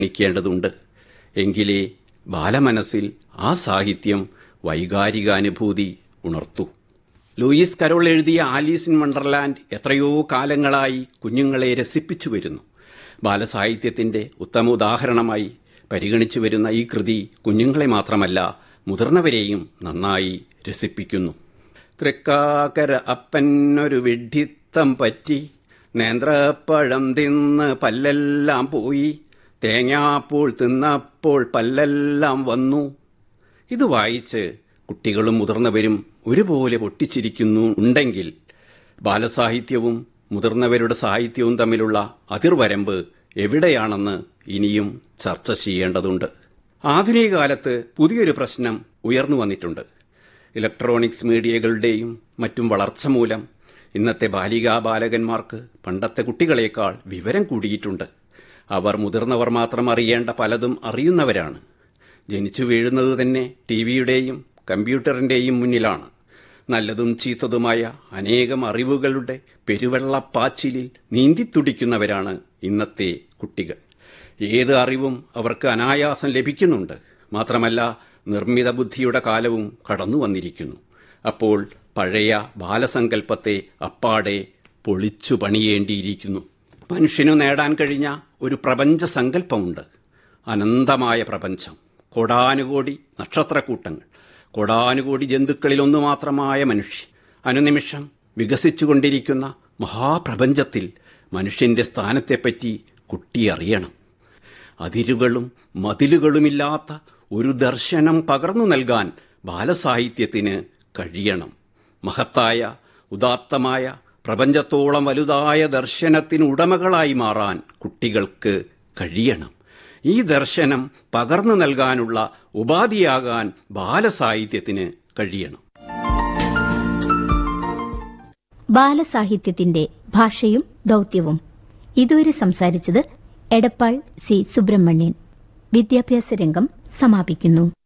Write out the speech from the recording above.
ണിക്കേണ്ടതുണ്ട് എങ്കിലേ ബാലമനസ്സിൽ ആ സാഹിത്യം വൈകാരികാനുഭൂതി ഉണർത്തൂ ലൂയിസ് കരോൾ എഴുതിയ ആലീസ് ഇൻ വണ്ടർലാൻഡ് എത്രയോ കാലങ്ങളായി കുഞ്ഞുങ്ങളെ രസിപ്പിച്ചു വരുന്നു ബാലസാഹിത്യത്തിന്റെ ഉത്തമ ഉദാഹരണമായി പരിഗണിച്ചു വരുന്ന ഈ കൃതി കുഞ്ഞുങ്ങളെ മാത്രമല്ല മുതിർന്നവരെയും നന്നായി രസിപ്പിക്കുന്നു തൃക്കാക്കര അപ്പനൊരു വിഡ്ഢിത്തം പറ്റി നേന്ത്രപ്പഴം തിന്ന് പല്ലെല്ലാം പോയി തേങ്ങാപ്പൂൾ തിന്നപ്പോൾ പല്ലെല്ലാം വന്നു ഇത് വായിച്ച് കുട്ടികളും മുതിർന്നവരും ഒരുപോലെ പൊട്ടിച്ചിരിക്കുന്നു ഉണ്ടെങ്കിൽ ബാലസാഹിത്യവും മുതിർന്നവരുടെ സാഹിത്യവും തമ്മിലുള്ള അതിർവരമ്പ് എവിടെയാണെന്ന് ഇനിയും ചർച്ച ചെയ്യേണ്ടതുണ്ട് ആധുനിക കാലത്ത് പുതിയൊരു പ്രശ്നം ഉയർന്നു വന്നിട്ടുണ്ട് ഇലക്ട്രോണിക്സ് മീഡിയകളുടെയും മറ്റും വളർച്ച മൂലം ഇന്നത്തെ ബാലികാ ബാലകന്മാർക്ക് പണ്ടത്തെ കുട്ടികളേക്കാൾ വിവരം കൂടിയിട്ടുണ്ട് അവർ മുതിർന്നവർ മാത്രം അറിയേണ്ട പലതും അറിയുന്നവരാണ് ജനിച്ചു വീഴുന്നത് തന്നെ ടി വിയുടെയും കമ്പ്യൂട്ടറിന്റെയും മുന്നിലാണ് നല്ലതും ചീത്തതുമായ അനേകം അറിവുകളുടെ പെരുവെള്ളപ്പാച്ചിലിൽ നീന്തിത്തുടിക്കുന്നവരാണ് ഇന്നത്തെ കുട്ടികൾ ഏത് അറിവും അവർക്ക് അനായാസം ലഭിക്കുന്നുണ്ട് മാത്രമല്ല നിർമ്മിത ബുദ്ധിയുടെ കാലവും കടന്നു വന്നിരിക്കുന്നു അപ്പോൾ പഴയ ബാലസങ്കല്പത്തെ അപ്പാടെ പൊളിച്ചു പണിയേണ്ടിയിരിക്കുന്നു മനുഷ്യനു നേടാൻ കഴിഞ്ഞ ഒരു പ്രപഞ്ച സങ്കല്പമുണ്ട് അനന്തമായ പ്രപഞ്ചം കോടാനുകോടി നക്ഷത്രക്കൂട്ടങ്ങൾ കോടാനുകോടി ജന്തുക്കളിലൊന്നു മാത്രമായ മനുഷ്യൻ അനുനിമിഷം വികസിച്ചുകൊണ്ടിരിക്കുന്ന മഹാപ്രപഞ്ചത്തിൽ മനുഷ്യന്റെ സ്ഥാനത്തെപ്പറ്റി കുട്ടി അറിയണം അതിരുകളും മതിലുകളുമില്ലാത്ത ഒരു ദർശനം പകർന്നു നൽകാൻ ബാലസാഹിത്യത്തിന് കഴിയണം മഹത്തായ ഉദാത്തമായ പ്രപഞ്ചത്തോളം വലുതായ ദർശനത്തിന് ഉടമകളായി മാറാൻ കുട്ടികൾക്ക് കഴിയണം ഈ ദർശനം പകർന്നു നൽകാനുള്ള ഉപാധിയാകാൻ ബാലസാഹിത്യത്തിന് കഴിയണം ബാലസാഹിത്യത്തിന്റെ ഭാഷയും ദൗത്യവും ഇതുവരെ സംസാരിച്ചത് എടപ്പാൾ സി സുബ്രഹ്മണ്യൻ വിദ്യാഭ്യാസ രംഗം സമാപിക്കുന്നു